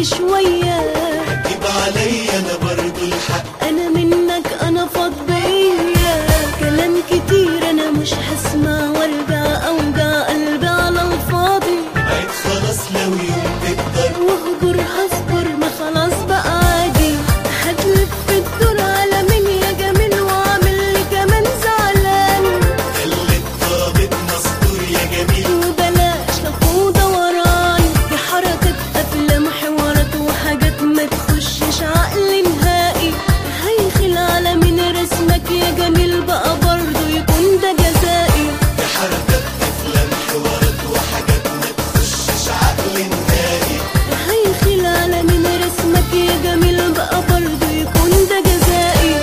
مني شوية جيب عليا انا برضو الحق انا منك انا فاض بيا كلام كتير انا مش هسمع وارجع اوجع قلبي على الفاضي بقيت خلاص لو يوم تقدر واهجر هصبر ما خلاص بقى عادي هتلف الدور على مين يا جميل واعمل لي كمان زعلان خلت ضابط مستور يا جميل وبلاش لف ودوران دي حركة افلام حوارات وحاجات ما تخشش عقلي نهائي هيخل على مين رسمك يا جميل بقى برضه يكون ده جزائي دي حركات افلام حوارات وحاجات ما تخشش عقل نهائي هيخل على مين رسمك يا جميل بقى برضه يكون ده جزائي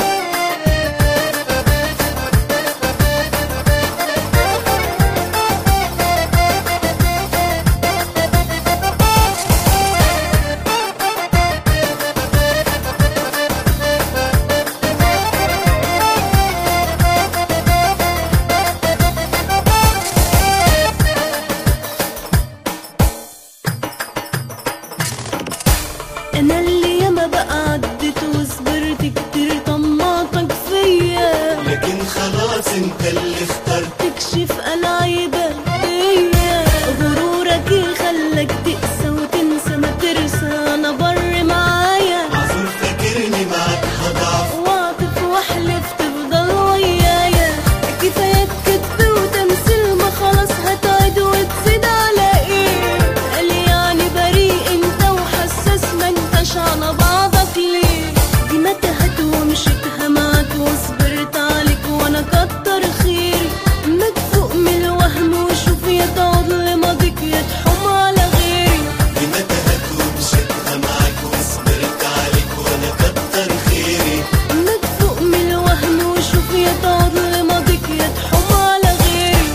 انا اللي ياما بقى عدت وصبرت كتير طماطك فيا لكن خلاص انت اللي اخترت تكشف العيبة فيا غرورك يخلك تقسى وتنسى ما ترسى انا بر معايا معذور فاكرني معاك هضعف واعطف واحلف تفضل ويايا كفاية كدب وتمثيل ما خلاص هتعد وتزيد على ايه قال يعني بريء انت وحساس ما انتش على بعضك ليه دي متهت ومشيتها معاك وصبرت عليك وانا كتر خيري ما تفوق من الوهم وشوف يا تعود لماضيك يا تحوم على غيري دي متهت ومشيتها معاك وصبرت عليك وانا كتر خيري ما تفوق من الوهم وشوف يا تعود لماضيك يا تحوم على غيري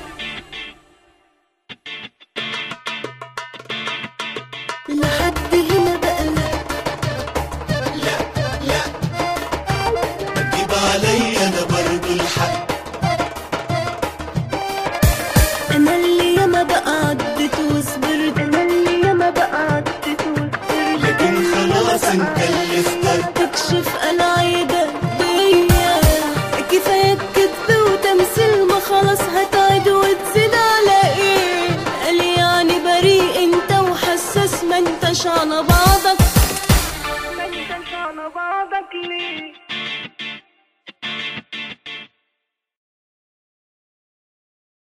لحد هنا بقى لا لا لا جيب عليا انا برضو الحق انا اللي ياما بقى عدت وصبرت انا اللي ياما بقى عدت وصبرت لكن خلاص انت اللي اخترت تكشف العيبة بيا كفاية كدب وتمثيل ما خلاص هتعد وتزيد على ايه قال يعني بريء انت وحساس ما انتش على بعضك ما انتش على بعضك ليه